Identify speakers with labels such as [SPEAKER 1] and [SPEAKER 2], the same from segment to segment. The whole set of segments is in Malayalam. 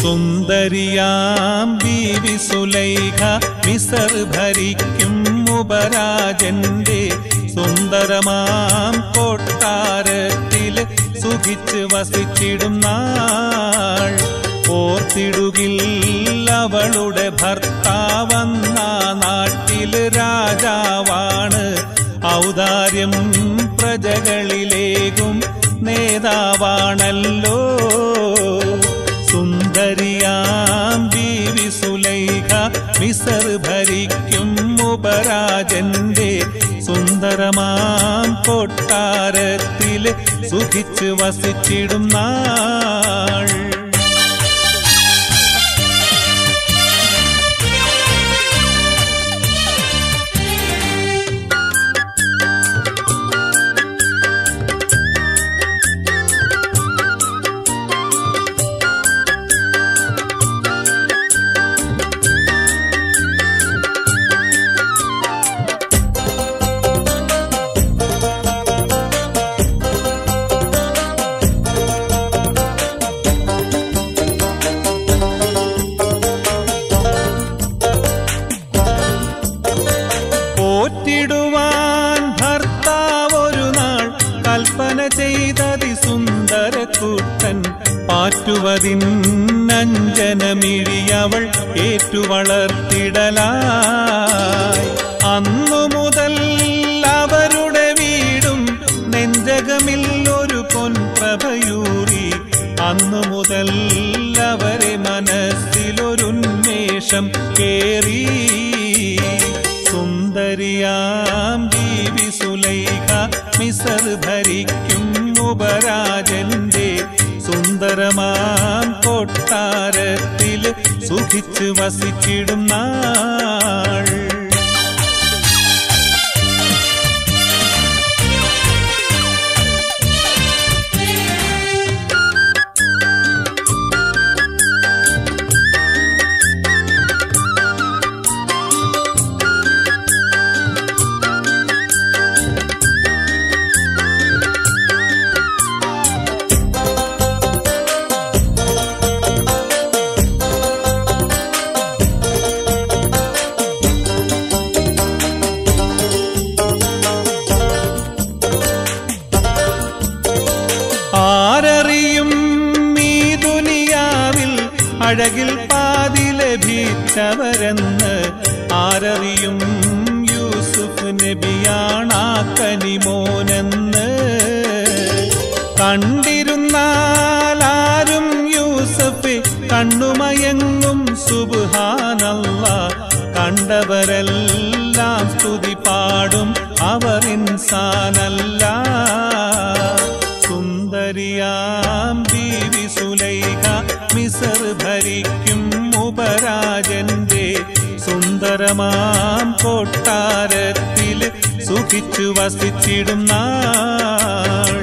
[SPEAKER 1] സുന്ദരിയാം ബീവി സുലൈഖ മിസർ ഭരിക്കും ഉപരാജന്റെ സുന്ദരമാം കൊട്ടാരത്തിൽ സുഖിച്ച് വസിച്ചിടും നാൾ ഓർത്തിടുകിൽ അവളുടെ ഭർത്താവന്ന നാട്ടിൽ രാജാവാണ് ഔദാര്യം പ്രജകളിലേകും നേതാവാണല്ലോ സുന്ദരിയാം ബീവി സുലൈഖ മിസർ ഭരിക്കും ഉപരാജന്റെ സുന്ദരമാം കൊട്ടാരത്തിൽ സുഖിച്ച് വസിച്ചിടും നാൾ പോറ്റിടുവാൻ ഭർത്താവ് ഒരു നാൾ കൽപ്പന ചെയ്തതി സുന്ദരക്കൂട്ടൻ പാറ്റുവതിന്നഞ്ജനമിഴിയവൾ ഏറ്റുവളർത്തിടലായി അന്നു മുതൽ അവരുടെ വീടും നെഞ്ചകമിൽ ഒരു പൊൻപ്രഭയൂറി അന്നു മുതൽ അവരെ മനസ്സിലൊരുന്മേഷം കേറി സുന്ദരിയാം ബീവി സുലൈഖ മിസർ ഭരിക്കും ഉപരാജന്റെ സുന്ദരമാം കൊട്ടാരത്തിൽ സുഖിച്ച് വസിച്ചിടും നാൾ ആരറിയും ഈ ദുനിയാവിൽ അഴകിൽ പാതി ലഭിച്ചവരെന്ന് ആരറിയും യൂസുഫ് നബിയാണാ കനിമോനെന്ന് കണ്ടിരുന്നാൽ ആരും യൂസഫ് കണ്ണുമയങ്ങും സുബ്ഹാനല്ല കണ്ടവരെല്ലാം സ്തുതി പാടും അവർ ഇൻസാനല്ല സുന്ദരിയാം ബീവി സുലൈഖ മിസർ ഭരിക്കും ഉപരാജന്റെ സുന്ദരമാം കൊട്ടാരത്തിൽ സുഖിച്ചു വസിച്ചിടും നാൾ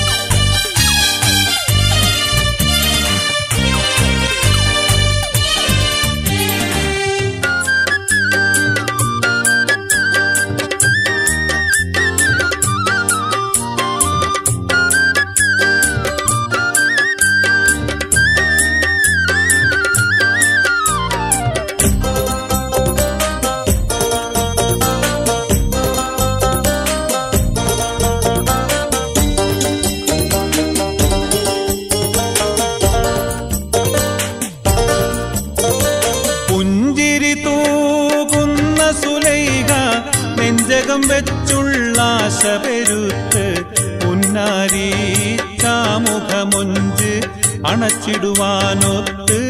[SPEAKER 1] പുഞ്ചിരി തൂകുന്ന സുലൈക നെഞ്ചകം വെച്ചുള്ള ആശ പെരുത്ത് പുന്നാരി ചാമുഖമൊഞ്ച് അണച്ചിടുവാനൊത്ത്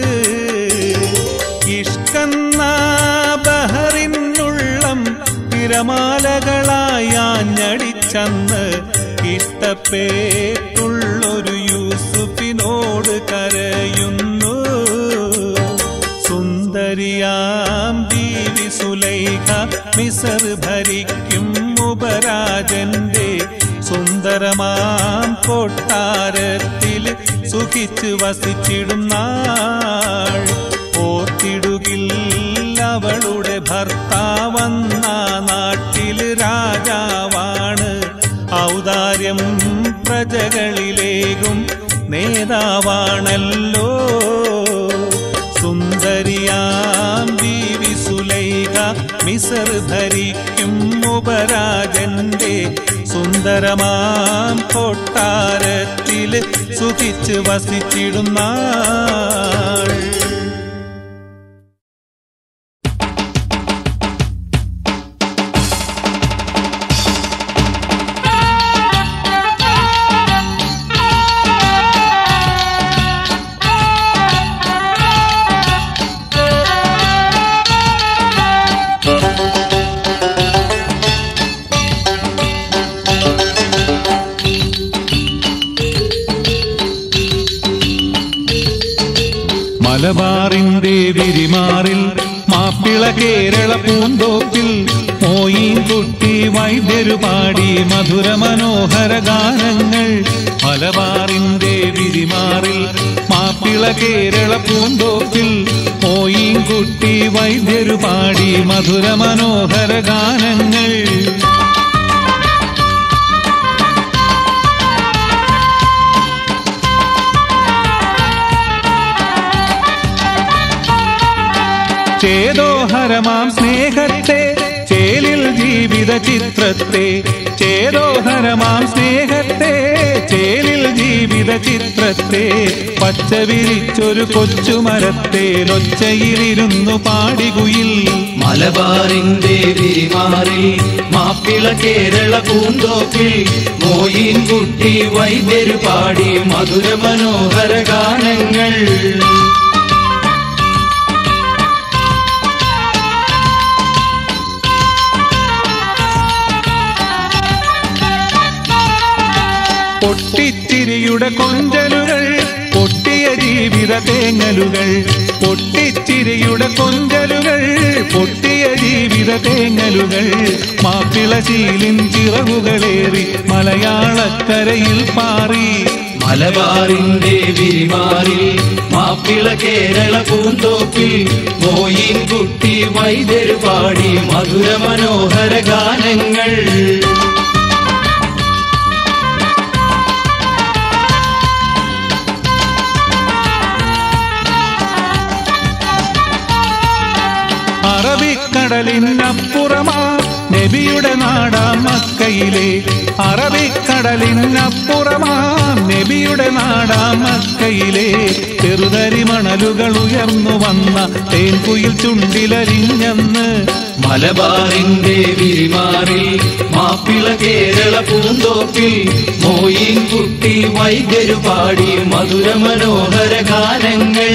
[SPEAKER 1] ഇഷ്കന്ന ബഹറിനുള്ളം തിരമാലകളായി ആഞ്ഞടിച്ചന്ന് ഇഷ്ടപ്പേട്ടുള്ളൊരു യൂസുഫിനോട് കരയുന്നു സുന്ദരിയാം ബീവി സുലൈഖ മിസർ ഭരിക്കും ഉപരാജന്റെ സുന്ദരമാം കൊട്ടാരത്തിൽ സുഖിച്ച് വസിച്ചിടും നാൾ ഓർത്തിടുകിൽ അവളുടെ ഭർത്താവന്ന നാട്ടിൽ രാജാവാണ് ഔദാര്യം പ്രജകളിലേകും നേതാവാണല്ലോ സുന്ദരിയാം ബീവി സുലൈഖ മിസർ ഭരിക്കും ഉപരാജന്റെ സുന്ദരമാം കൊട്ടാരത്തില് സുഖിച്ച് വസിച്ചിടുന്നാൾ മലബാറിന്റെ വിരിമാറിൽ മാപ്പിള കേരള പൂന്തോപ്പിൽ മോയിൻകുട്ടി വൈദ്യരു പാടി മധുര മനോഹര ഗാനങ്ങൾ മലബാറിന്റെ വിരിമാറിൽ മാപ്പിള കേരള പൂന്തോപ്പിൽ മോയിൻകുട്ടി വൈദ്യരു പാടി മധുര മനോഹര ഗാനങ്ങൾ ചേതോഹരമാം സ്നേഹത്തെ ചേലിൽ ജീവിത ചിത്രത്തെ ചേതോഹരമാം സ്നേഹത്തെ ചേലിൽ ജീവിത ചിത്രത്തെ പച്ച വിരിച്ചൊരു കൊച്ചുമരത്തെ ലൊച്ചയിലിരുന്നു പാടികുയിൽ
[SPEAKER 2] മലബാറിന്റെ വിരിമാറിൽ മാപ്പിള കേരള പൂന്തോപ്പിൽ മോയിൻകുട്ടി വൈദ്യര് പാടി മധുര മനോഹര ഗാനങ്ങൾ
[SPEAKER 1] പൊട്ടിച്ചിരിയുടെ കൊഞ്ചലുകൾ പൊട്ടിയ ജീവിത തേങ്ങലുകൾ പൊട്ടിച്ചിരിയുടെ കൊഞ്ചലുകൾ പൊട്ടിയ ജീവിത തേങ്ങലുകൾ മാപ്പിളശീലിൻ ചിറകുകളേറി മലയാളക്കരയിൽ പാറി
[SPEAKER 2] മലബാറിന്റെ വിരിമാറിൽ മാപ്പിള കേരള പൂന്തോപ്പിൽ മോയിൻകുട്ടി വൈദ്യര് പാടി മധുര മനോഹര ഗാനങ്ങൾ
[SPEAKER 1] അറബിക്കടലിനപ്പുറമാ നബിയുടെ നാടാം മക്കയിലെ അറബിക്കടലിനപ്പുറമാ നബിയുടെ നാടാം മക്കയിലെ ചെറുതരി മണലുകൾ ഉയർന്നു വന്ന തേൻകുയിൽ ചുണ്ടിലരിഞ്ഞെന്ന്
[SPEAKER 2] മലബാറിന്റെ വിരിമാറിൽ മാപ്പിള കേരള പൂന്തോപ്പിൽ മോയിൻകുട്ടി വൈദ്യര് പാടി മധുര മനോഹര ഗാനങ്ങൾ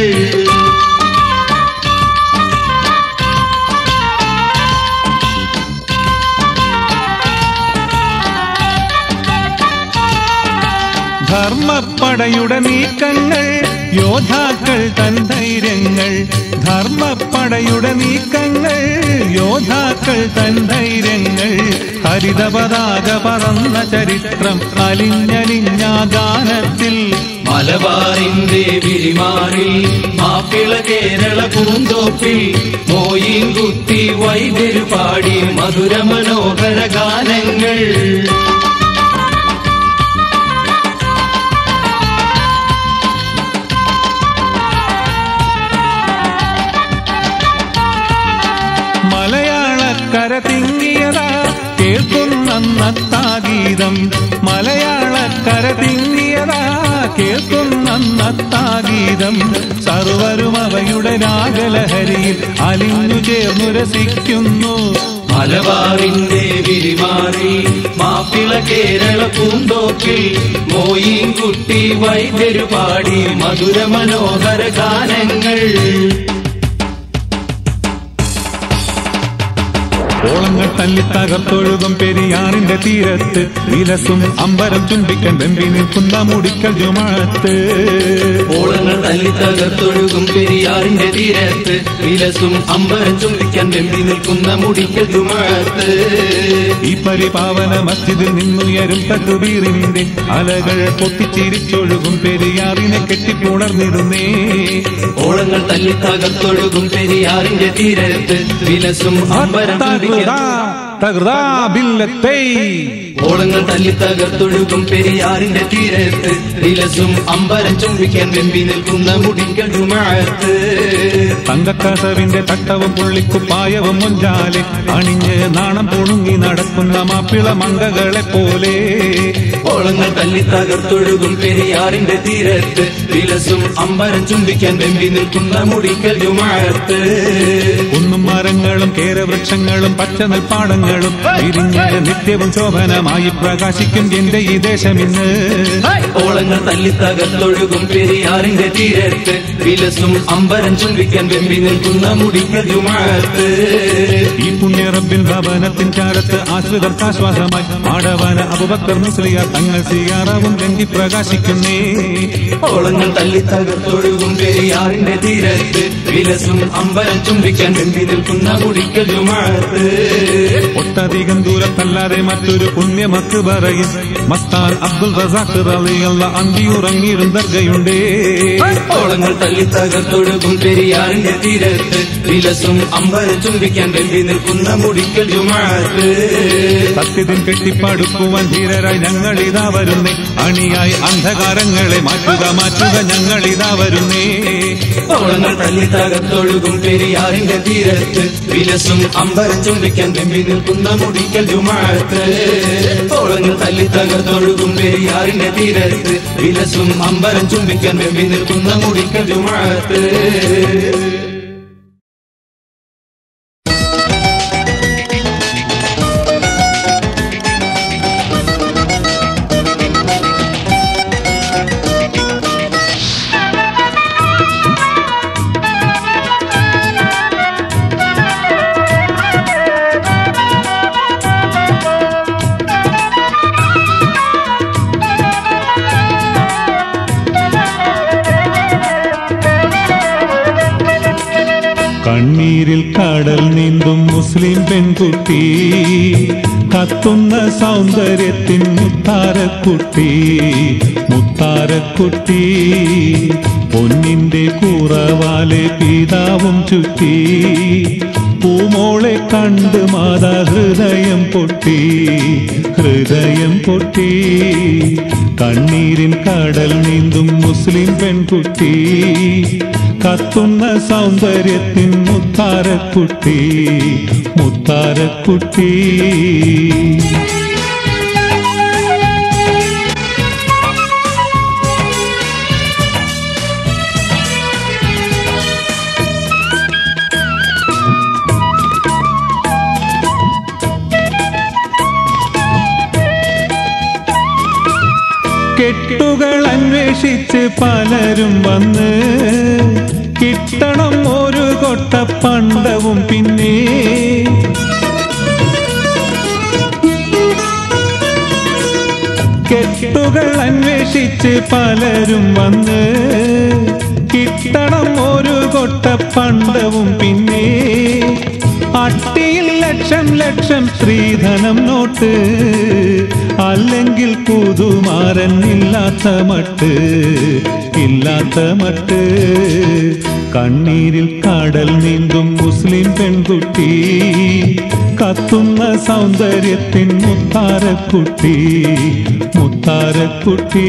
[SPEAKER 1] ധർമ്മപ്പടയുടെ നീക്കങ്ങൾ യോദ്ധാക്കൾ തൻ ധൈര്യങ്ങൾ ധർമ്മപ്പടയുടെ നീക്കങ്ങൾ യോദ്ധാക്കൾ തൻ ധൈര്യങ്ങൾ ഹരിത പതാക പറന്ന ചരിത്രം അലിഞ്ഞലിഞ്ഞ ഗാനത്തിൽ
[SPEAKER 2] മലബാറിന്റെ വിരിമാറിൽ മാപ്പിള കേരള പൂന്തോപ്പിൽ മോയിൻകുട്ടി വൈദ്യര് പാടി മധുര മനോഹര ഗാനങ്ങൾ
[SPEAKER 1] മലയാളക്കര തിങ്ങിയതാ കേൾക്കുന്നന്നത്താഗീതം മലയാളക്കര തിങ്ങിയതാ കേൾക്കുന്നന്നത്താഗീതം സർവരും അവയുടെ രാഗലഹരിയിൽ അലിഞ്ഞു ചേർന്നു രസിക്കുന്നു
[SPEAKER 2] മലബാറിന്റെ വിരിമാറി മാപ്പിള കേരള പൂന്തോപ്പിൽ മോയിൻകുട്ടി വൈദ്യര് പാടി മധുര മനോഹര ഗാനങ്ങൾ
[SPEAKER 1] ഓളങ്ങൾ തല്ലി തകർത്തൊഴുകും പെരിയാറിന്റെ തീരത്ത് വിലസും അമ്പരം ചുംബിക്കാൻ വെമ്പി നിൽക്കുന്ന മുടിക്കൽ ജുമാത്ത്
[SPEAKER 2] ഓളങ്ങൾ തല്ലി തകർത്തൊഴുകും പെരിയാറിന്റെ തീരത്ത് വിലസും അമ്പരം ചുംബിക്കാൻ വെമ്പി നിൽക്കുന്ന മുടിക്കൽ ജുമാത്ത്
[SPEAKER 1] ഈ പരിപാവന മസ്ജിദിൽ നിന്നുയരും തക്കുബീറിന്റെ അലകൾ പൊട്ടിച്ചിരിച്ചൊഴുകും പെരിയാറിനെ കെട്ടിപ്പുണർന്നിരുന്നേ
[SPEAKER 2] ഓളങ്ങൾ തല്ലി തകർത്തൊഴുകും പെരിയാറിന്റെ തീരത്ത് വിലസും അമ്പരം ചുംബിക്കാൻ
[SPEAKER 1] തകൃതാ, തകൃതാ ബില്ലത്തൈ.
[SPEAKER 2] ഓളങ്ങൾ തല്ലി തകർത്തൊഴുകും പെരിയാറിന്റെ തീരത്ത് വിലസും അമ്പരം ചുംബിക്കാൻ വെമ്പി നിൽക്കുന്ന മുടിക്കൽ ജുമാഅത്ത്
[SPEAKER 1] തങ്കക്കസവിന്റെ തട്ടവും പുള്ളിക്കുപ്പായവും മുഞ്ചാലെ അണിഞ്ഞ് നാണം പുണുങ്ങി നടക്കുന്ന മാപ്പിള മങ്കകളെ പോലെ
[SPEAKER 2] ഓളങ്ങൾ തല്ലി തകർത്തൊഴുകും പെരിയാറിന്റെ തീരത്ത് വിലസും അമ്പരം ചുംബിക്കാൻ വെമ്പി നിൽക്കുന്ന മുടിക്കൽ ജുമാഅത്ത്
[SPEAKER 1] കുന്നും മരങ്ങളും കേരവൃക്ഷങ്ങളും പച്ച നെൽപ്പാടങ്ങളും വിരിഞ്ഞ് നിത്യവും ശോഭനമായി പ്രകാശിക്കും എന്റെ ഈ ദേശം ഇന്ന്
[SPEAKER 2] ഓളങ്ങൾ തല്ലി തകർത്തൊഴുകും പെരിയാറിന്റെ തീരത്ത് വിലസും അമ്പരം ചുംബിക്കാൻ വെമ്പി നിൽക്കുന്ന മുടിക്കൽ ജുമാഅത്ത്
[SPEAKER 1] ഈ പുണ്യറബിൻ ഭവനത്തിൻ ചാരത്ത് ആശ്രിതർക്കാശ്വാസമായി ആടവന അബുബക്കർ മുസ്ലിയാർ തങ്ങൾ സിയാറാവും രംഗി പ്രകാശിക്കുന്നേ
[SPEAKER 2] ഓളങ്ങൾ തല്ലി തകർത്തൊഴുകും പെരിയാറിന്റെ തീരത്ത് വിലസും അമ്പരം ചുംബിക്കാൻ വെമ്പി നിൽക്കുന്ന മുടിക്കൽ ജുമാഅത്ത്
[SPEAKER 1] ഒട്ടധികം ദൂരത്തല്ലാതെ മറ്റൊരു പുണ്യമക്ക് പറയും മസ്താൻ അബ്ദുൽ റസാഖ് റളിയല്ല അന്തിയുറങ്ങിയിരും ദർഗയുണ്ടേ
[SPEAKER 2] ഓളങ്ങൾ തല്ലി തകർത്തൊഴുകും പെരിയാറിന്റെ തീരത്ത് വിലസും അമ്പരം ചുംബിക്കാൻ വെമ്പി നിൽക്കുന്ന മുടിക്കൽ ജുമാഅത്ത്
[SPEAKER 1] സത്യത്തിൻ കെട്ടിപ്പടുക്കുവാൻ ധീരരായി ഞങ്ങളിതാ വരുന്നേ അണിയായി അന്ധകാരങ്ങളെ മാറ്റുക മാറ്റുക ഞങ്ങളിതാ വരുന്നേ
[SPEAKER 2] ഓളങ്ങൾ തല്ലി തകർത്തൊഴുകും പെരിയാറിന്റെ തീരത്ത് വിലസും അമ്പരം ചുംബിക്കാൻ വെമ്പി നിൽക്കുന്ന മുടിക്കൽ ജുമാഅത്ത് ഓളങ്ങൾ തല്ലി തകർത്തൊഴുകും പെരിയാറിന്റെ തീരത്ത് വിലസും അമ്പരം ചുംബിക്കാൻ വെമ്പി നിൽക്കുന്ന മുടിക്കൽ ജുമാഅത്ത്
[SPEAKER 1] കണ്ണീരിൽ കടൽ നീന്തും മുസ്ലിം പെൺകുട്ടി കത്തുന്ന സൗന്ദര്യത്തിൻ മുത്താരക്കുട്ടി മുത്താരക്കുട്ടി പൊന്നിന്റെ കൂറവാലെ പിതാവും ചുറ്റി പൂമോളെ കണ്ട് മാതാ ഹൃദയം പൊട്ടി ഹൃദയം പൊട്ടി കണ്ണീരിൻ കടൽ നീന്തും മുസ്ലിം പെൺകുട്ടി കത്തുന്ന സൗന്ദര്യത്തിൻ മുത്താരക്കുട്ടി മുത്താരക്കുട്ടി കെട്ടുകൾ അന്വേഷിച്ച് പലരും വന്ന് കിട്ടണം ഒരു കൊട്ട പണ്ടവും പിന്നെ കെട്ടുകൾ അന്വേഷിച്ച് പലരും വന്ന് കിട്ടണം ഒരു കൊട്ട പണ്ടവും പിന്നെ അട്ടിയിൽ ലക്ഷം ലക്ഷം സ്ത്രീധനം നോട്ട് അല്ലെങ്കിൽ പുതുമാരൻ ഇല്ലാത്ത മട്ട് ഇല്ലാത്ത മട്ട് കണ്ണീരിൽ കടൽ നീന്തും മുസ്ലിം പെൺകുട്ടി കത്തുന്ന സൗന്ദര്യത്തിൻ മുത്താരക്കുട്ടി മുത്താരക്കുട്ടി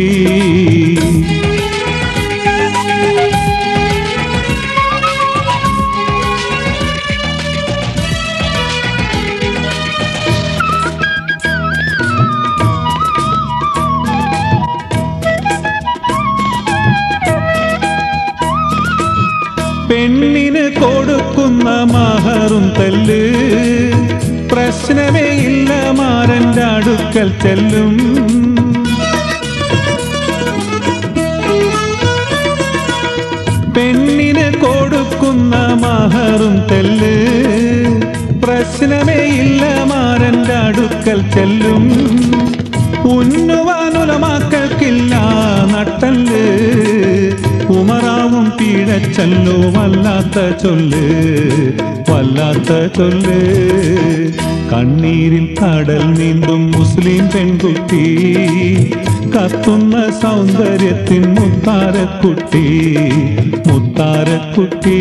[SPEAKER 1] പെണ്ണിന് കൊടുക്കുന്ന മഹറും തല്ല് പ്രശ്നമേ ഇല്ല മാരന്റെ അടുക്കൽ ചെല്ലും പെണ്ണിന് കൊടുക്കുന്ന മഹറും തെല്ല് പ്രശ്നമേ ഇല്ല മാരന്റെ അടുക്കൽ ചെല്ലും ഉന്നുവാനുലമാക്കൾക്കില്ല നട്ടല് ഉമറാവും പിഴച്ചല്ലോ വല്ലാത്ത ചൊല്ല് വല്ലാത്ത ചൊല്ല് കണ്ണീരിൽ കടൽ നീന്തും മുസ്ലിം പെൺകുട്ടി കത്തുന്ന സൗന്ദര്യത്തിൻ മുത്താരക്കുട്ടി മുത്താരക്കുട്ടി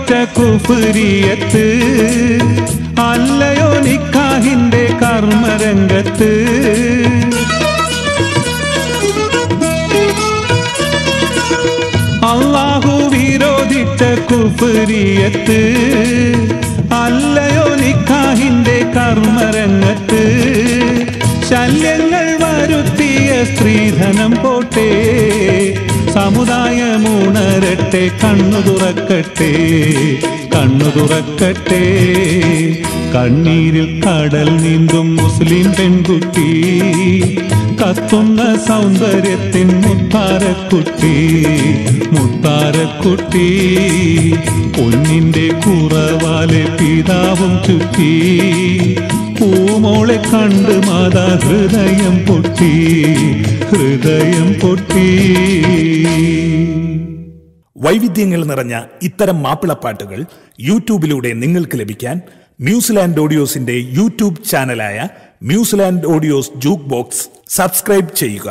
[SPEAKER 1] വിരോധിച്ച കുഫുരിയത്ത് അല്ലയോ നിക്കാഹിന്റെ കർമ്മരംഗത്ത് അള്ളാഹു വിരോധിച്ച കുഫുരിയത്ത് അല്ലയോ നിക്കാഹിന്റെ കർമ്മരംഗത്ത് ശല്യങ്ങൾ വരുത്തിയ സ്ത്രീധനം പോട്ടെ സമുദായമുണരട്ടെ കണ്ണു തുറക്കട്ടെ കണ്ണു തുറക്കട്ടെ കണ്ണീരിൽ കടൽ നീന്തും മുസ്ലിം പെൺകുട്ടി കത്തുന്ന സൗന്ദര്യത്തിൻ മുത്താരക്കുട്ടി മുത്താരക്കുട്ടി പൊന്നിന്റെ കുറവാലെ പിതാവും ചുറ്റി പൂമോളെ കണ്ട് മാതാ ഹൃദയം പൊട്ടി ഹൃദയം പൊട്ടി
[SPEAKER 3] വൈവിധ്യങ്ങൾ നിറഞ്ഞ ഇത്തരം മാപ്പിളപ്പാട്ടുകൾ യൂട്യൂബിലൂടെ നിങ്ങൾക്ക് ലഭിക്കാൻ ന്യൂസിലാൻഡ് ഓഡിയോസിന്റെ യൂട്യൂബ് ചാനലായ New Zealand audios jukebox subscribe ചെയ്യുക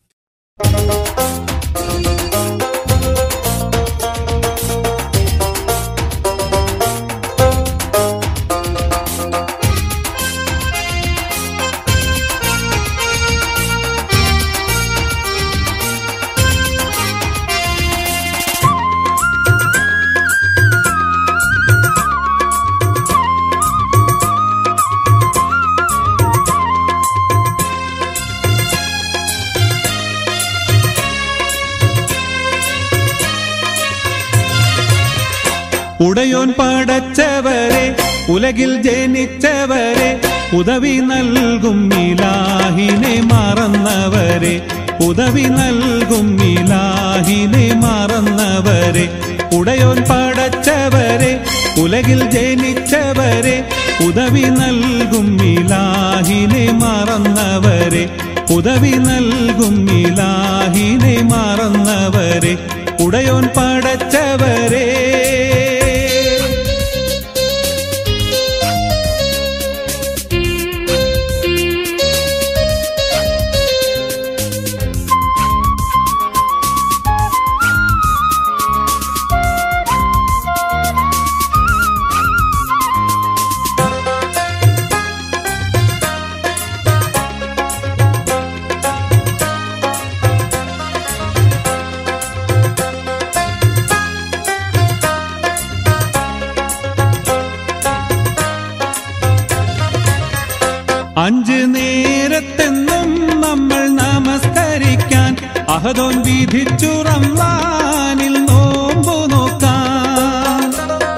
[SPEAKER 1] ഉടയോൻ പടച്ചവരെ ഉലകിൽ ജനിച്ചവരെ ഉദവി നൽകും ഇലാഹിനെ മറന്നവരെ ഉദവി നൽകും ഇലാഹിനെ മറന്നവരെ ഉടയോൻ പടച്ചവരെ ഉലകിൽ ജനിച്ചവരെ ഉദവി നൽകും ഇലാഹിനെ മറന്നവരെ ഉദവി നൽകും ഇലാഹിനെ മറന്നവരെ ഉടയോൻ പടച്ചവരെ അഞ്ച് നേരത്തെന്നും നമ്മൾ നമസ്കരിക്കാൻ അഹദോൻ വിധിച്ചു റംലാനിൽ നോമ്പു നോക്കാൻ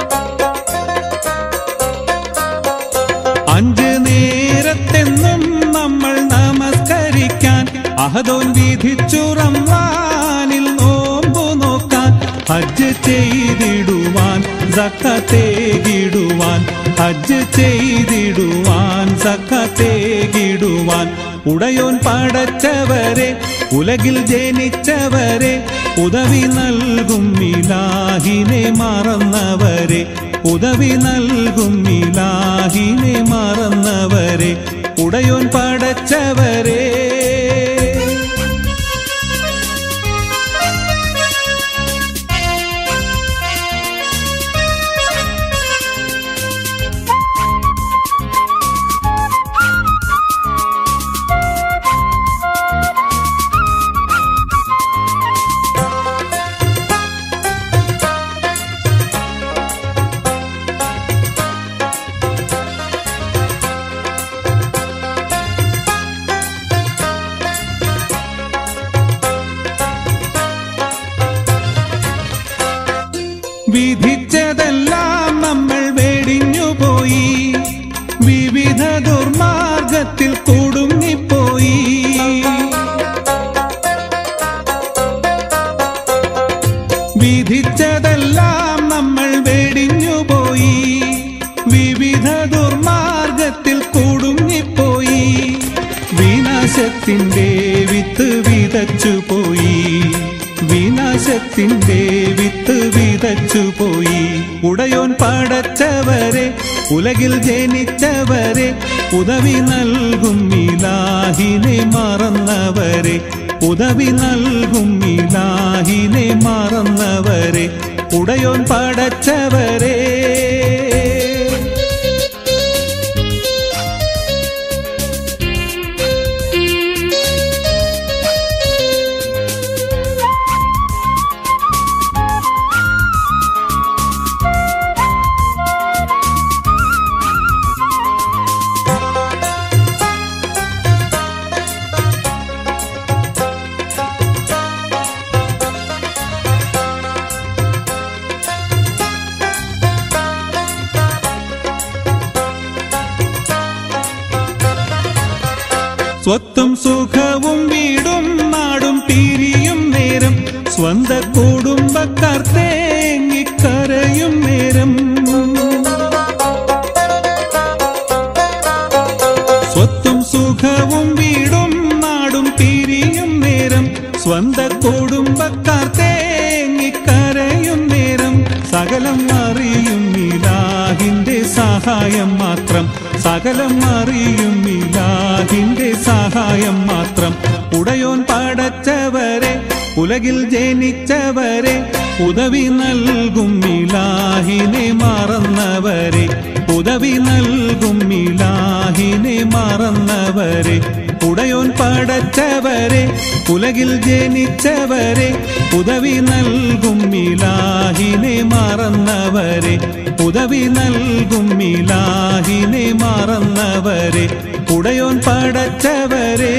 [SPEAKER 1] അഞ്ച് നേരത്തെന്നും നമ്മൾ നമസ്കരിക്കാൻ അഹദോൻ വിധിച്ചു റംലാനിൽ നോമ്പു നോക്കാൻ ഹജ്ജ് ചെയ്തിടുവാൻ സക്കത്തേകിടുവാൻ ഹജ്ജ് ചെയ്തിടുവാൻ സക്കത്തേകിടുവാൻ ഉടയോൻ പടച്ചവരെ ഉലകിൽ ജനിച്ചവരെ ഉദവി നൽകും ഇലാഹിനെ മറന്നവരെ ഉദവി നൽകും ഇലാഹിനെ മറന്നവരെ ഉടയോൻ പടച്ചവരെ വിധിച്ചതെല്ലാം നമ്മൾ വെടിഞ്ഞുപോയി വിവിധ ദുർമാർഗത്തിൽ കുടുങ്ങിപ്പോയി വിധിച്ചതെല്ലാം നമ്മൾ വെടിഞ്ഞുപോയി വിവിധ ദുർമാർഗത്തിൽ കുടുങ്ങിപ്പോയി വിനാശത്തിന്റെ വിത്ത് വിതച്ചു പോയി വിനാശത്തിന്റെ വിത്ത് വിതച്ചു പോയി ഉടയോൻ പടച്ചവരെ ഉലകിൽ ജനിച്ചവരെ ഉദവി നൽകും ഇലാഹിനെ മറന്നവരെ ഉദവി നൽകും ഇലാഹിനെ മറന്നവരെ ഉടയോൻ പടച്ചവരേ സ്വത്തും സുഖവും വീടും നാടും പിരിയും നേരം സ്വന്ത കുടുംബക്കാർ തേങ്ങിക്കരയും നേരം സ്വത്തും സുഖവും വീടും നാടും പിരിയും നേരം സ്വന്ത കുടുംബക്കാർ തേങ്ങിക്കരയും നേരം സകലം അറിയും ഇലാഹിന്റെ സഹായം മാത്രം സകലം അറിയും ഇലാഹിന്റെ സഹായം മാത്രം ഉടയോൻ പടച്ചവരെ ഉലകിൽ ജനിച്ചവരെ ഉദവി നൽകും ഇലാഹിനെ മറന്നവരെ ഉദവി നൽകും ഇലാഹിനെ മറന്നവരെ ഉടയോൻ പടച്ചവരെ ഉലകിൽ ജനിച്ചവരെ ഉദവി നൽകും ഇലാഹിനെ മറന്നവരെ ഉദവി നൽകും ഇലാഹിനെ മറന്നവരെ ഉടയോൻ പടച്ചവരെ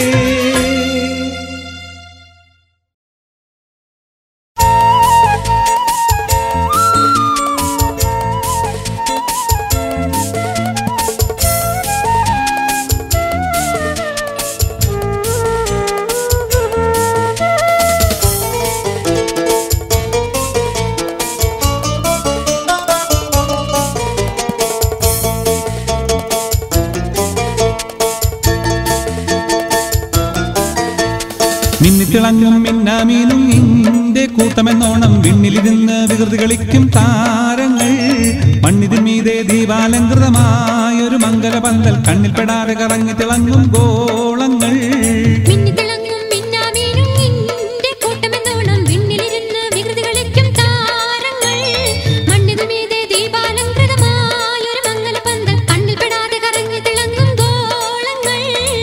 [SPEAKER 1] മിന്നിത്തിളങ്ങും മിന്നാമീനും ഇന്റെ കൂട്ടമെന്നോണം വിണ്ണിലിരുന്ന് വികൃതി കളിക്കും താരങ്ങൾ മണ്ണിതിൻ മീതെ ദീപാലങ്കൃതമായൊരു മംഗലപന്തൽ കണ്ണിൽപ്പെടാതെ കറങ്ങി തിളങ്ങും ഗോളങ്ങൾ
[SPEAKER 4] മിന്നിത്തിളങ്ങും മിന്നാമീനും നിന്റെ കൂട്ടമെന്നോണം വിണ്ണിലിരുന്ന് വികൃതി കളിക്കും താരങ്ങൾ മണ്ണിനു മീതെ ദീപാലങ്കൃതമായൊരു മംഗലപന്തൽ കണ്ണിൽ പെടാതെ കറങ്ങി തിളങ്ങും ഗോളങ്ങൾ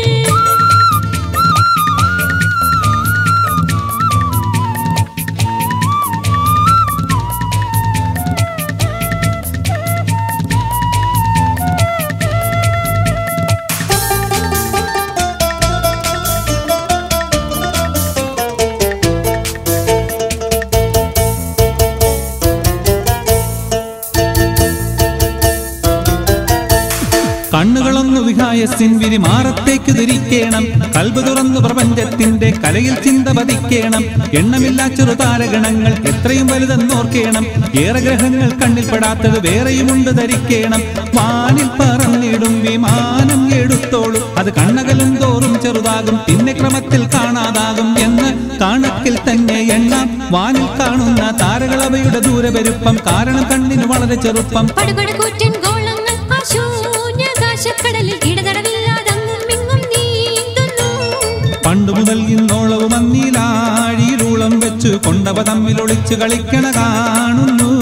[SPEAKER 1] കണ്ണുകളൊന്നു വിഹായസിൻ വിരി മാറത്തേക്ക് തിരിക്കേണം കൽബ് തുറന്നു പ്രപഞ്ചത്തിന്റെ കലയിൽ ചിന്ത പതിക്കേണം എണ്ണമില്ലാ ചെറുതാരഗണങ്ങൾ എത്രയും വലുതെന്നോർക്കേണം ഏറെ ഗ്രഹങ്ങൾ കണ്ണിൽപ്പെടാത്തത് വേറെയുമുണ്ട് ധരിക്കേണം വാനിൽ പറന്നിടും വിമാനം എടുത്തോളൂ അത് കണ്ണകലും തോറും ചെറുതാകും പിന്നെ ക്രമത്തിൽ കാണാതാകും എന്ന് കണക്കിൽ തന്നെ എണ്ണാം വാനിൽ കാണുന്ന താരകളവയുടെ ദൂരപെരുപ്പം കാരണം കണ്ണിന് വളരെ ചെറുപ്പം
[SPEAKER 4] പടുപടുകൂറ്റൻ ഗോളങ്ങൾ ആ ശൂന്യാകാശക്കടലിൽ ഇടതടവില്ലാതങ്ങും ഇങ്ങും നീന്തുന്നു
[SPEAKER 1] പണ്ടു മുതൽ ഇന്നോളവും അന്നീലാഴിയിലൂളം വെച്ച് കൊണ്ടവ തമ്മിൽ ഒളിച്ചു കളിക്കണ കാണുന്നു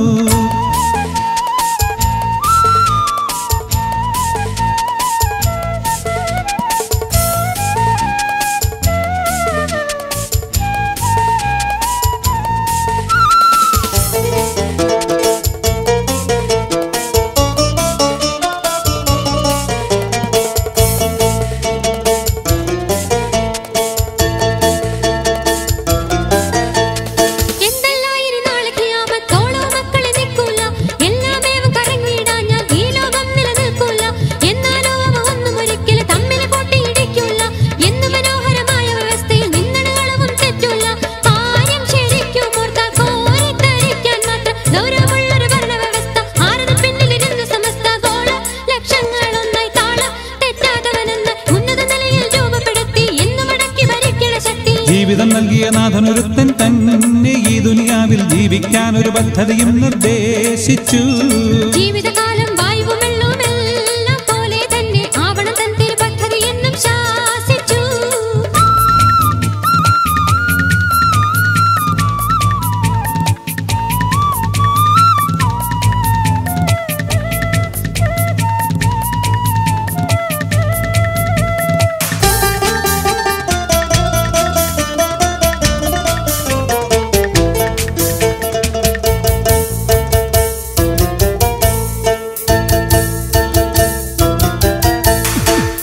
[SPEAKER 4] എന്തെല്ലായിരി നാളെ ഖിയാമത്തോളോ മക്കളെ നിൽക്കൂല എല്ലാമേവും കറങ്ങിയിടാൻ ഞാൻ ഈ ലോകം നിലനിൽക്കൂല എന്നാലോ അവ ഒന്നും ഒരിക്കലും തമ്മിൽ കൂട്ടിയിടിക്കൂല എന്ന് മനോഹരമായ വ്യവസ്ഥയിൽ നിന്നടകളവും തെറ്റൂല കാര്യം ശരിക്കും ഓർത്താൽ കോരിത്തരിക്കാൻ മാത്രം ഗൗരവമുള്ളൊരു ഭരണവ്യവസ്ഥ ആരത് പിന്നിലിരുന്ന് സമസ്ത ഗോള ലക്ഷങ്ങളൊന്നായി താള തെറ്റാത്തവനെന്ന് ഉന്നത നിലയിൽ രൂപപ്പെടുത്തി എന്ന് മടക്കി ഭരിക്കണ ശക്തി
[SPEAKER 1] ജീവിതം നൽകിയ നാഥനൊരുത്തൻ തന്നെ ഈ ദുനിയാവിൽ ജീവിക്കാൻ ഒരു പദ്ധതിയും നിർദ്ദേശിച്ചു
[SPEAKER 4] ജീവിതകാലം വായുവും വെള്ളവും എല്ലാം പോലെ തന്നെ ആവണം തൻ തിരുപദ്ധതി എന്നും ശാസിച്ചു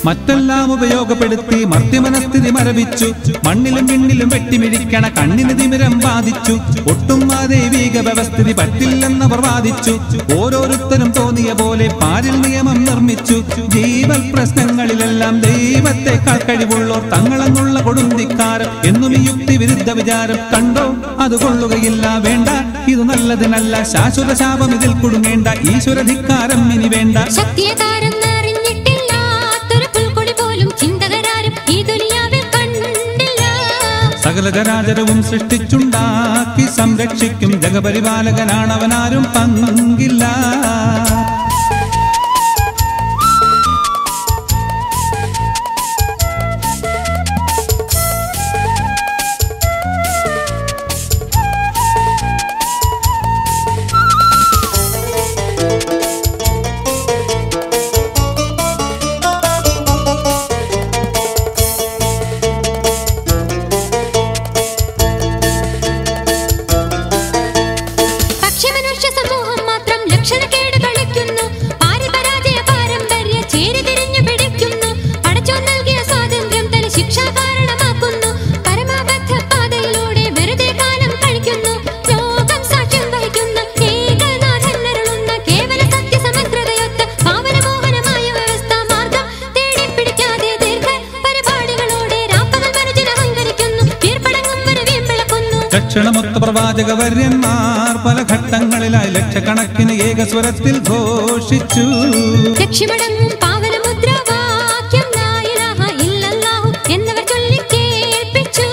[SPEAKER 1] മറ്റെല്ലാം ഉപയോഗപ്പെടുത്തി മർത്യമനസ്ഥിതി മരവിച്ചു മണ്ണിലും വിണ്ണിലും വെട്ടിമിഴിക്കണ കണ്ണിന് തിമിരം ബാധിച്ചു ഒട്ടും ആ ദൈവിക വ്യവസ്ഥിതി പറ്റില്ലെന്നവർ വാദിച്ചു ഓരോരുത്തരും തോന്നിയ പോലെ പാരിൽ നിയമം നിർമ്മിച്ചു ജീവൽ പ്രശ്നങ്ങളിലെല്ലാം ദൈവത്തെക്കാൾ കഴിവുള്ളോർ തങ്ങളെന്നുള്ള കൊടുന്തിക്കാരം എന്നും ഈ യുക്തി വിരുദ്ധ വിചാരം കണ്ടോ അത് കൊള്ളുകയില്ല വേണ്ട ഇത് നല്ലതിനല്ല ശാശ്വത ശാപം ഇതിൽ കുടുങ്ങേണ്ട ഈശ്വരധിക്കാരം ഇനി വേണ്ട
[SPEAKER 4] ശക്തിയകാരം അറിഞ്ഞിട്ടില്ലാത്തൊരു പുൽക്കൊടി പോലും ചിന്തകരാരും ഈ ദുനിയാവിൽ കണ്ടില്ല
[SPEAKER 1] സകല ചരാചരവും സൃഷ്ടിച്ചുണ്ടാക്കി സംരക്ഷിക്കും ജഗപരിപാലകനാണവനാരും പങ്കില്ല
[SPEAKER 4] പക്ഷെ മനുഷ്യ സമൂഹം മാത്രം ലക്ഷണക്കേട് കളിക്കുന്നു പാരപരാജയ പാരമ്പര്യ ചേരി തിരിഞ്ഞു പിടിക്കുന്നു അടച്ചു നൽകിയ സ്വാതന്ത്ര്യം തനി ശിക്ഷാ കാരണമാക്കുന്നു പരമാബദ്ധ പാതയിലൂടെ വെറുതെ കാലം കഴിക്കുന്നു ലോകം സാക്ഷ്യം വഹിക്കുന്ന ഏകനാഥനരുളുന്ന കേവല സത്യസമഗ്രതയൊത്ത പാവനമോഹനമായ വ്യവസ്ഥ മാർഗം തേടി പിടിക്കാതെ ദീർഘ പരിപാടികളോടെ രാപ്പകൽ മനുജന അഹങ്കരിക്കുന്നു വീർപ്പടങ്ങും വരെ വീമ്പിളക്കുന്നു
[SPEAKER 1] ലക്ഷണമൊത്ത പ്രവാചക വര്യന്മാർ പല ഘട്ടങ്ങളിലായി ലക്ഷക്കണക്കിന് ഏകസ്വരത്തിൽ ഘോഷിച്ചു
[SPEAKER 4] ലക്ഷ്യമടങ്ങും പാവനമുദ്രാവാക്യം ലാ ഇലാഹ ഇല്ലല്ലാഹു എന്നവർ ചൊല്ലി കേൾപ്പിച്ചു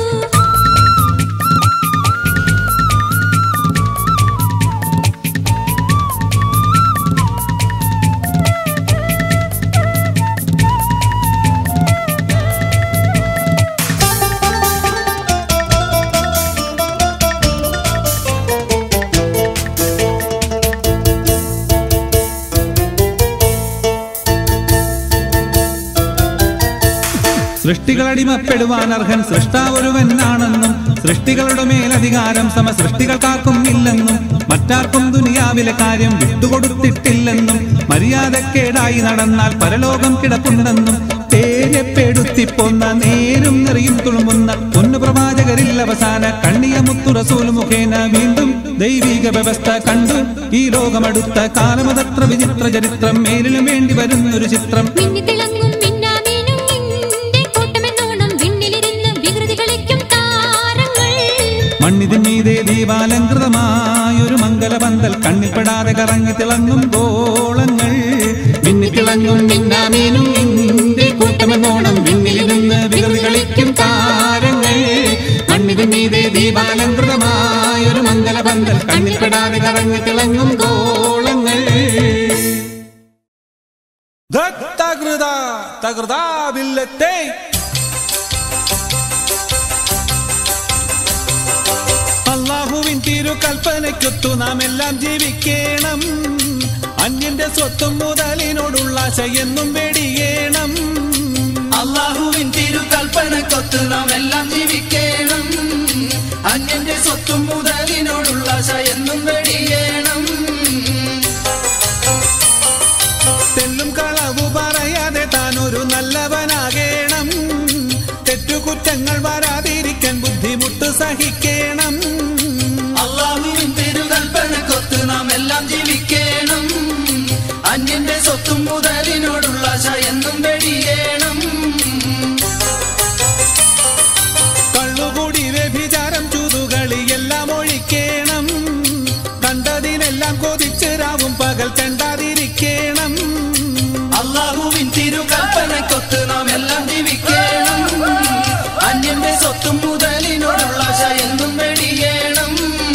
[SPEAKER 1] സൃഷ്ടികളടിമപ്പെടുവാൻ അർഹൻ സൃഷ്ടാവൊരുവനാണെന്നും സൃഷ്ടികളുടെ മേലധികാരം സമ സൃഷ്ടികൾക്കാർക്കും ഇല്ലെന്നും മറ്റാർക്കും ദുനിയാവിലെ കാര്യം വിട്ടുകൊടുത്തിട്ടില്ലെന്നും മര്യാദക്കേടായി നടന്നാൽ പരലോകം കിടപ്പുണ്ടെന്നും തേരെപ്പെടുത്തിപ്പൊന്ന നേരും നെറിയും തുളുമ്പുന്ന പൊന്നു പ്രവാചകരിൽ അവസാന കണ്ണിയ മുത്തു റസൂൽ മുഖേന വീണ്ടും ദൈവിക വ്യവസ്ഥ കണ്ടു ഈ ലോകമടുത്ത കാലമതത്ര വിചിത്ര ചരിത്രം മേലിലും വേണ്ടി വരുന്നൊരു ചിത്രം
[SPEAKER 4] മിന്നിത്തിളങ്ങും മിന്നാമീനും നിന്റെ കൂട്ടമെന്നോണം വിണ്ണിലിരുന്ന് വികൃതി കളിക്കും താരങ്ങൾ
[SPEAKER 1] മണ്ണിതിന്മീതെ ദീപാലങ്കൃതമായൊരു മംഗലപന്തൽ കണ്ണിൽപ്പെടാതെ കറങ്ങി തിളങ്ങും ഗോളങ്ങൾ മിന്നിത്തിളങ്ങും മിന്നാമീനും നിന്റെ കൂട്ടമെന്നോണം വിണ്ണിലിരുന്ന് വികൃതി കളിക്കും താരങ്ങൾ മണ്ണിതിന്മീതെ ദീപാലങ്കൃതമായൊരു മംഗലപന്തൽ കണ്ണിൽപ്പെടാതെ കറങ്ങി തിളങ്ങും ഗോളങ്ങൾ
[SPEAKER 5] തകൃത തകൃതാവില്ലത്തെ
[SPEAKER 1] അള്ളാഹുവിൻ തിരുകൽപ്പനയ്ക്കൊത്തു നാം എല്ലാം ജീവിക്കണം അന്യന്റെ സ്വത്തും മുതലിനോടുള്ള ആശയെന്നും വെടിയേണം
[SPEAKER 2] അള്ളാഹുവിൻ തിരുകൽപ്പനക്കൊത്ത് നാം എല്ലാം ജീവിക്കണം അന്യന്റെ സ്വത്തും മുതലിനോടുള്ള ആശ എന്നും വെടിയേണം
[SPEAKER 1] തെല്ലും കളവു പറയാതെ താൻ ഒരു നല്ലവനാകേണം തെറ്റുകുറ്റങ്ങൾ വരാതിരിക്കാൻ ബുദ്ധിമുട്ട് സഹിക്കണം
[SPEAKER 2] അള്ളാഹുവിൻ തിരുകൽപ്പനക്കൊത്ത് നാം എല്ലാം ജീവിക്കണം അന്യന്റെ സ്വത്തും മുതലിനോടുള്ള ആശ എന്നും വെടിയേണം
[SPEAKER 1] കള്ളുകൂടി വ്യഭിചാരം ചൂതുകളി എല്ലാം ഒഴിക്കേണം കണ്ടതിനെല്ലാം കൊതിച്ച് രാവും പകൽ ചെണ്ടാതിരിക്കണം
[SPEAKER 2] അള്ളാഹുവിൻ തിരുകൽപ്പനക്കൊത്ത് നാം എല്ലാം ജീവിക്കണം അന്യന്റെ സ്വത്തും മുതലിനോടുള്ള ആശ എന്നും വെടിയേണം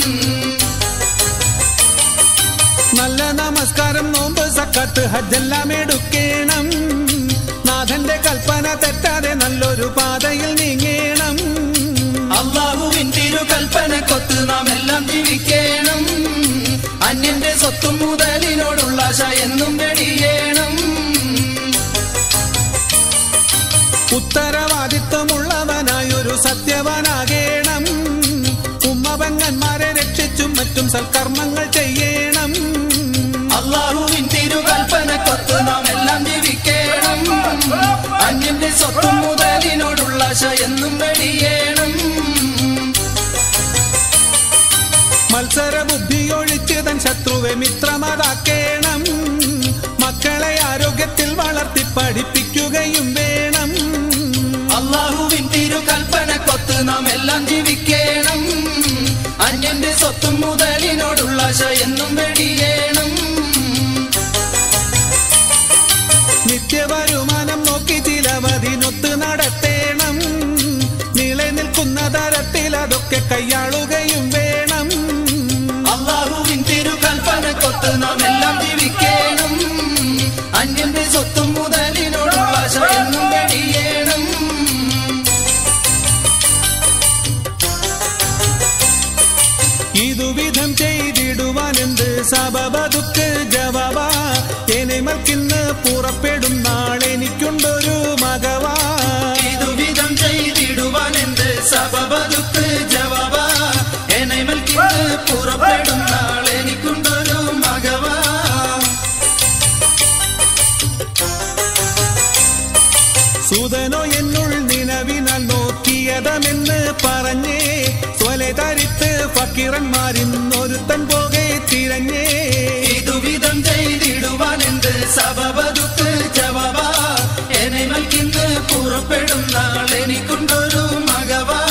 [SPEAKER 1] നല്ല നമസ്കാരം നോമ്പ് സക്കത്ത് ഹജ്ജെല്ലാം എടുക്കേണം നാഥന്റെ കൽപ്പന തെറ്റാതെ നല്ലൊരു പാതയിൽ നീങ്ങേണം
[SPEAKER 2] അള്ളാഹുവിൻ തിരുകൽപ്പനക്കൊത്ത് നാം എല്ലാം ജീവിക്കണം അന്യന്റെ സ്വത്തും മുതലിനോടുള്ള ആശ എന്നും വെടിയേണം
[SPEAKER 1] ഉത്തരവാദിത്വമുള്ളവനായൊരു സത്യവാനാകേണം ഉമ്മപെങ്ങന്മാരെ രക്ഷിച്ചും മറ്റും സൽക്കർമ്മങ്ങൾ ചെയ്യണം
[SPEAKER 2] അള്ളാഹുവിൻ തിരുകൽപ്പനക്കൊത്ത് നാം എല്ലാം ജീവിക്കണം അന്യന്റെ സ്വത്തും മുതലിനോടുള്ള ആശ എന്നും വെടിയേണം
[SPEAKER 1] മത്സര ബുദ്ധി ഒഴിച്ച് തൻ ശത്രുവെ മിത്രമതാക്കേണം മക്കളെ ആരോഗ്യത്തിൽ വളർത്തി പഠിപ്പിക്കുകയും വേണം
[SPEAKER 2] അള്ളാഹുവിൻ തിരുകൽപ്പനക്കൊത്ത് നാം എല്ലാം ജീവിക്കണം അന്യന്റെ സ്വത്തും മുതലിനോടുള്ള ആശ എന്നും വെടിയേണം
[SPEAKER 1] നിത്യവരുമാനം നോക്കി ചിലവതിനൊത്ത് നടത്തേണം നിലനിൽക്കുന്ന തരത്തിൽ അതൊക്കെ കൈയാളുകയും വേണം
[SPEAKER 2] അള്ളാഹുവിൻ തിരുകൽപ്പനക്കൊത്ത് നാം എല്ലാം ജീവിക്കണം അന്യന്റെ സ്വത്തും മുതലിനോടുള്ള ആശ എന്നും വെടിയേണം
[SPEAKER 1] ഇതുവിധം ചെയ്തിടുവാനെന്ത് സബബതുക്ക് ജവാബ എനിമൽക്കിന്ന് പുറപ്പെടും നാളെനിക്കുണ്ടൊരു മകവാ
[SPEAKER 2] ഇതുവിധം ചെയ്തിടുവാൻ എന്ത് സബബതുക്ക് ജവാബ എനമൽക്കിന്ന് പുറപ്പെടും നാളെനിക്കുണ്ടൊരു മകവാ
[SPEAKER 1] സുതനോ എന്നുൾ നിലവിനാൽ നോക്കിയതമെന്ന് പറഞ്ഞേ സ്വലെ തരിത്ത് ഫക്കിറന്മാരിന്നൊരുത്തൻ പോകെ തിരഞ്ഞേ
[SPEAKER 2] ഇതുവിധം ചെയ്തിടുവാൻ എന്ത് സബബതുക്ക് ജവാബ എനമൽക്കിന്ന് പുറപ്പെടും നാളെനിക്കുണ്ടൊരു മകവാ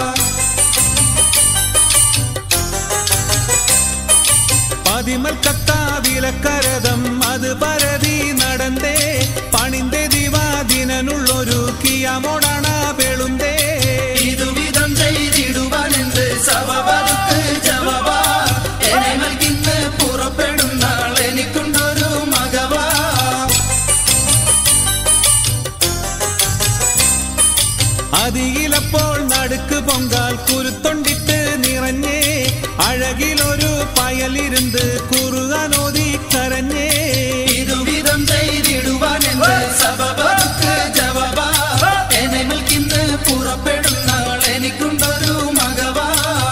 [SPEAKER 1] പതിമൽ കത്താവിലക്കരതം അത് പരതി നടന്തേ പണിന്റെ ദിവാദിനുള്ളൊരു കിയാമോടാണ പെളുന്തേ
[SPEAKER 2] ഇതുവിധം ചെയ്തിടുവാൻ എന്ത് സബബതുക്ക് ജവാബ എനമൽക്കിന്ന് പുറപ്പെടും നാളെനിക്കുണ്ടൊരു മകവാ
[SPEAKER 1] അതിയിലപ്പോൾ നടുക്ക് പൊങ്കാൽ കുരുത്തൊണ്ടിട്ട് നിറഞ്ഞേ അഴകിലൊരു പയലിരുന്ന് കുറുകാനോതി കരഞ്ഞേ
[SPEAKER 2] ഇതുവിധം ചെയ്തിടുവാൻ എന്ത് സബബതുക്ക് ജവാബ എനമൽക്കിന്ന് പുറപ്പെടും നാളെനിക്കുണ്ടൊരു മകവാ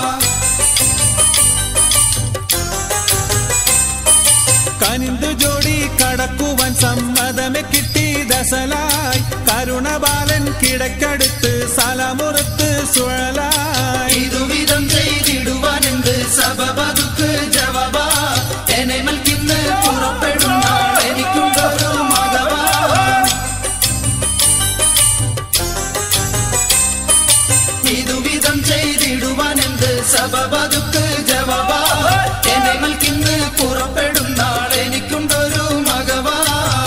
[SPEAKER 1] കനിന്തു ജോഡി കടക്കുവാൻ സമ്മതമെ കിട്ടി ദസലായി കരുണബാലൻ കിടക്കടുത്ത് സലമുറത്ത് സുഴലായി
[SPEAKER 2] ഇതുവിധം ചെയ്തിടുവാൻ എന്ത് സബബതുക്ക് ജവാബ എനമൽക്കിന്ന് പുറപ്പെടും നാളെനിക്കുണ്ടൊരു മകവാ ഇതുവിധം ചെയ്തിടുവാൻ എന്ത് സബബതുക്ക് ജവാബ എനമൽക്കിന്ന് പുറപ്പെടും നാളെനിക്കുണ്ടൊരു മകവാ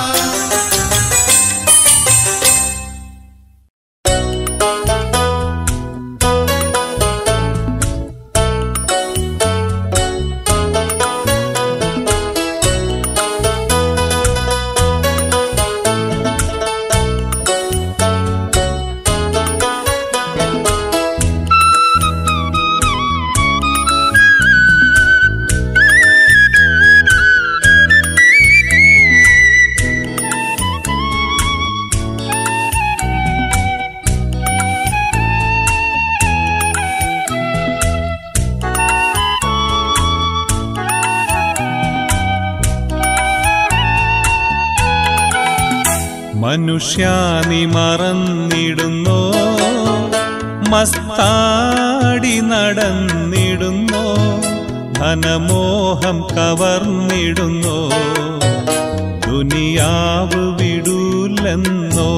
[SPEAKER 1] മനുഷ്യാനി മറന്നിടുന്നോ മസ്താടി നടന്നിടുന്നോ ധനമോഹം കവർന്നിടുന്നോ ദുനിയാവ് വിടൂലെന്നോ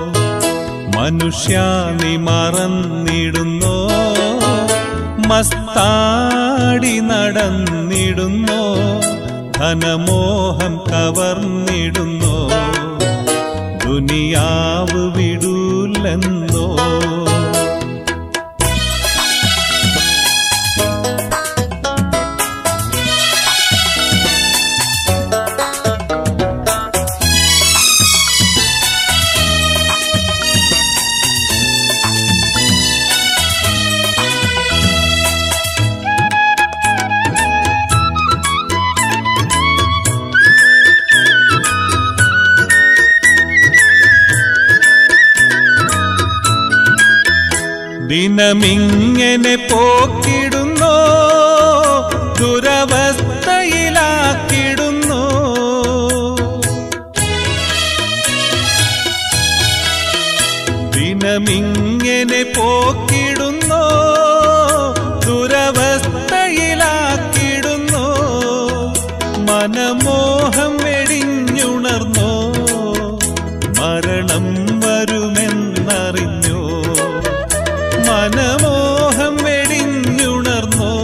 [SPEAKER 1] മനുഷ്യാനി മറന്നിടുന്നോ മസ്താടി നടന്നിടുന്നോ ധനമോഹം കവർന്നിടുന്നോ ദുനിയാവ് വിടൂലെന്നോ ദിനമിങ്ങനെ പോക്കിടുന്നോ ദുരവസ്ഥയിലാക്കിടുന്നു ദിനമിങ്ങനെ പോക്കിടുന്നോ ദുരവസ്ഥയിലാക്കിടുന്നോ മനമോഹം വെടിഞ്ഞുണർന്നോ മരണം വരുമെന്നറിഞ്ഞോ മനമോഹം വെടിഞ്ഞുണർന്നോ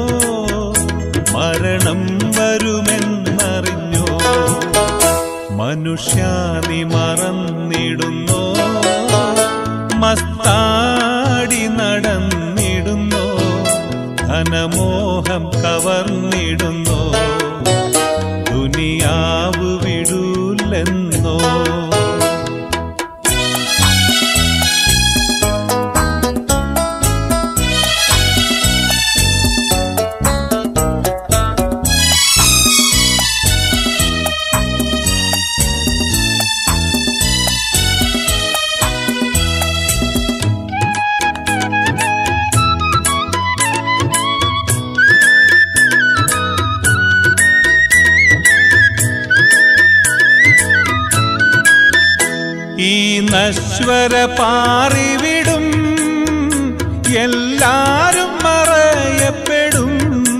[SPEAKER 1] മരണം വരുമെന്നറിഞ്ഞോ മനുഷ്യാനി മറന്നിടുന്നോ മസ്താടി നടന്നിടുന്നോ ധനമോഹം കവർന്നിടുന്നോ ദുനിയാവ് വിടൂലെന്നോ ഈ നശ്വര പാറിവിടും എല്ലാരും മറയപ്പെടും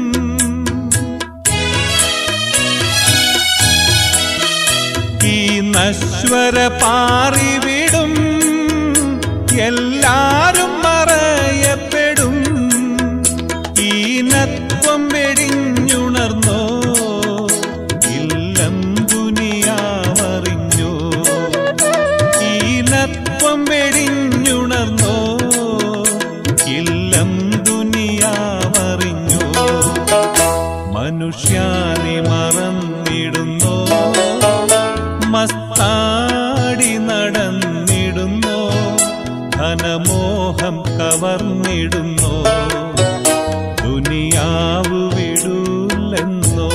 [SPEAKER 1] ഈ നശ്വര പാറിവിടും എല്ലാരും മറയപ്പെടും ഈനത്വം വെടിഞ്ഞുണർന്നോ ഇല്ലം ദുനിയാവറിഞ്ഞോ ഈനത്വം വെടിഞ്ഞുണർന്നോ ഇല്ലം ദുനിയാവറിഞ്ഞോ മനുഷ്യാനി മറന്നിടുന്നോ മസ്താടി നടന്നിടുന്നോ ധനമോഹം കവർന്നിടുന്നോ ദുനിയാവ് വിടൂലെന്നോ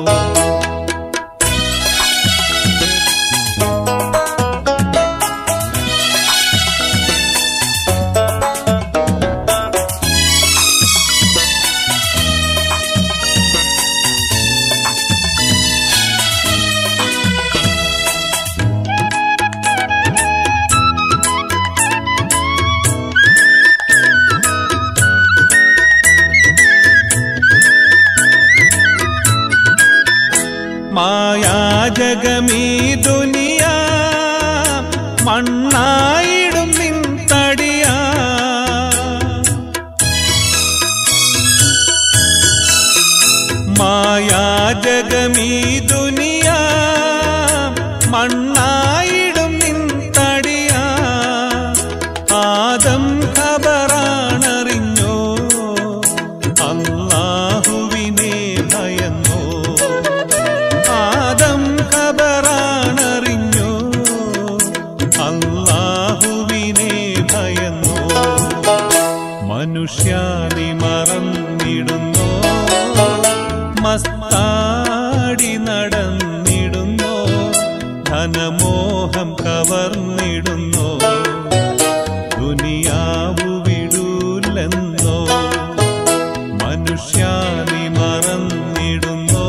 [SPEAKER 1] മായാജഗമീ ദുനിയ മണ്ണായിടും നിൻ തടിയാ മായാജഗമീ ദുനിയ മണ്ണായിടും നിൻ തടിയാ ആദം ഖബറാണറിഞ്ഞോ അള്ളാഹുവിനെ ഭയന്നോ ആദം ഖബറാണറിഞ്ഞോ അള്ളാഹുവിനെ ഭയന്നോ മനുഷ്യാനി മറന്നിടുന്നോ മസ്താടി നടന്നിടുന്നോ ധനമോഹം കവർന്നിടുന്നോ ദുനിയാവു വിടൂലെന്നോ മനുഷ്യാനി മറന്നിടുന്നോ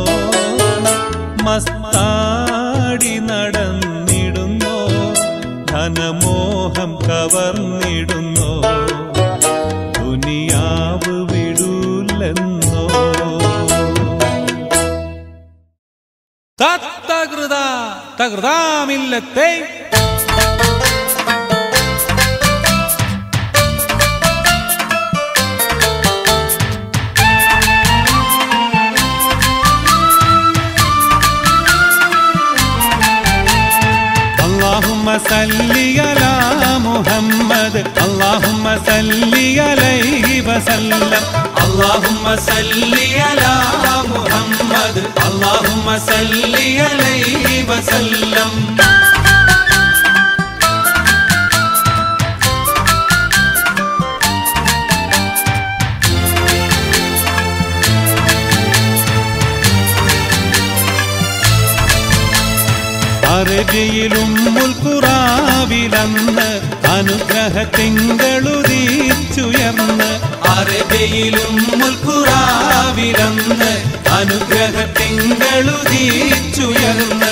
[SPEAKER 1] മസ്താടി നടന്നിടുന്നോ ധനമോഹം കവർന്നിടുന്നോ ദുനിയാവ് വിടൂലെന്നോ
[SPEAKER 5] തത്തകൃത തകൃതാമില്ലത്തെ
[SPEAKER 1] اللهم صل على محمد اللهم صل عليه وسلم اللهم صل على محمد اللهم صل عليه وسلم അറബിയിലും മുൽക്കുറാവിലന്ന് അനുഗ്രഹ തിങ്കളുദീച്ചുയർന്ന് അറബിയിലും മുൽക്കുറാവിലന്ന് അനുഗ്രഹ തിങ്കളുദീച്ചുയർന്ന്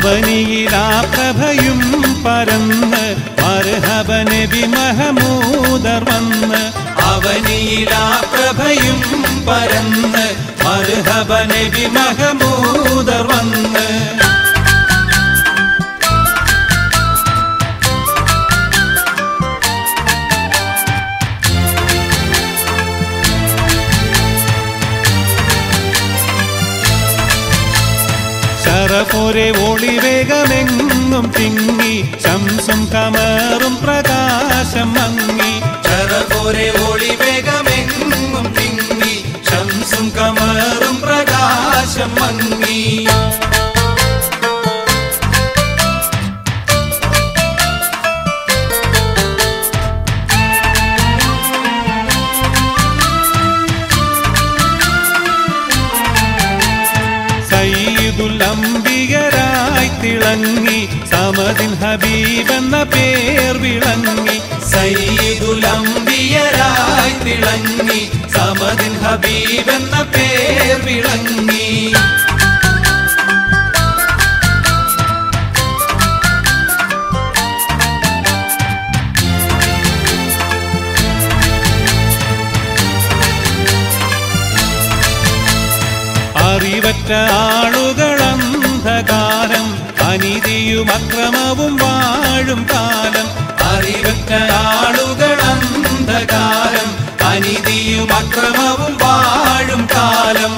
[SPEAKER 1] അവനിയിലാ പ്രഭയും പരന്ന് മർഹബ നബി മഹമൂദർ വന്ന്
[SPEAKER 2] അവനിയിലാ പ്രഭയും പരന്ന് മർഹബ നബി മഹമൂദർ വന്ന്
[SPEAKER 1] ശരപുരെ ഒളിവേഗമെങ്ങും തിങ്ങി ശംസും കമറും പ്രകാശം മങ്ങി
[SPEAKER 2] ചരപൊരെ ഒളി വേഗമെങ്ങും തിങ്ങി ശംസും കമറും പ്രകാശം മങ്ങി
[SPEAKER 1] സയ്യിദുൽ അംബികരായി തിളങ്ങി സമദിൻ ഹബീബ് എന്ന പേർ വിളങ്ങി
[SPEAKER 2] സയ്യിദുലംബിയരായി തിളങ്ങി സമദിൻ ഹബീബ് എന്ന പേർ വിളങ്ങി
[SPEAKER 1] അറിവറ്റ ആളുകൾ അന്ധകാരം അനീതിയും അക്രമവും വാഴും കാലം
[SPEAKER 2] അറിവറ്റ ആളുകൾ അന്ധകാരം അനീതിയും അക്രമവും വാഴും കാലം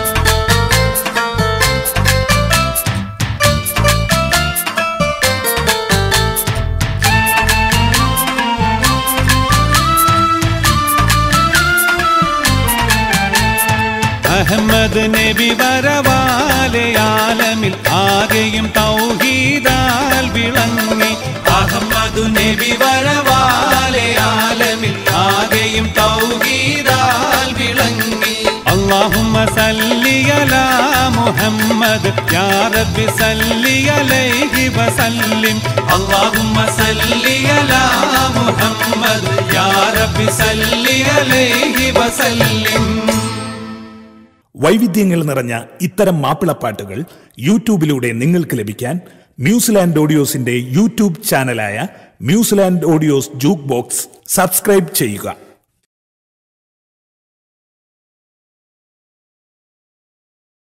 [SPEAKER 1] അഹമ്മദ് നബി വരവാലെ ആലമിൽ ആകെയും തൗഹീദാൽ വിളങ്ങി
[SPEAKER 2] അഹമ്മദു നബി വരവാലെ ആലമിൽ ആകെയും തൗഹീദാൽ വിളങ്ങി
[SPEAKER 1] اللهم صل على محمد يا رب صل عليه وسلم
[SPEAKER 2] اللهم صل على محمد يا رب صل عليه وسلم
[SPEAKER 3] വൈവിധ്യങ്ങൾ നിറഞ്ഞ ഇത്തരം മാപ്പിളപ്പാട്ടുകൾ യൂട്യൂബിലൂടെ നിങ്ങൾക്ക് ലഭിക്കാൻ ന്യൂസിലാൻഡ് ഓഡിയോസിന്റെ യൂട്യൂബ് ചാനലായ New Zealand audios jukebox subscribe ചെയ്യുക